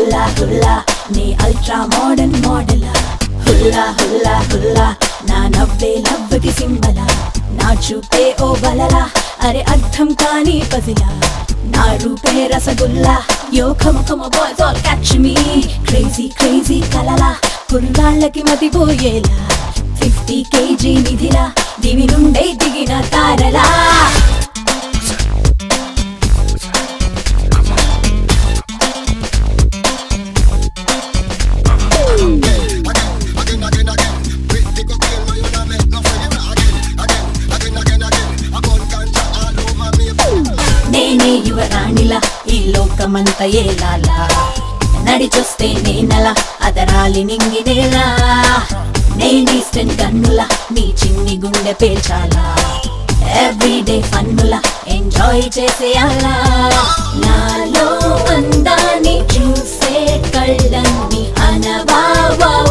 హుల్లా హుల్లా నీ ultra modern model హుల్లా హుల్లా హుల్లా నా నవ్వే నవ్వుకి సింబల నా చూపే ఓ బలలా అరే అర్థం కాని పజిలా నా రూపే రసగుల్లా యో కమ కమ boys all catch me crazy crazy కలలా కుర్రాళ్ళకి మతిపోయేలా ఫిఫ్టీ కేజీ నిధిలా దివి నుండే దిగిన తారలా నేనే యువరాణిలా ఈ లోకమంత ఏలాలా నడిచొస్తే నేనలా అదరాలి నింగినేలా నేనీస్టన్ కన్నులా నీ చిన్ని గుండె పేల్చాలా ఎవ్రీడే ఫన్నులా ఎంజాయ్ చేసేయాలా నాలో అందాన్ని చూసే కళ్ళన్ని అనవా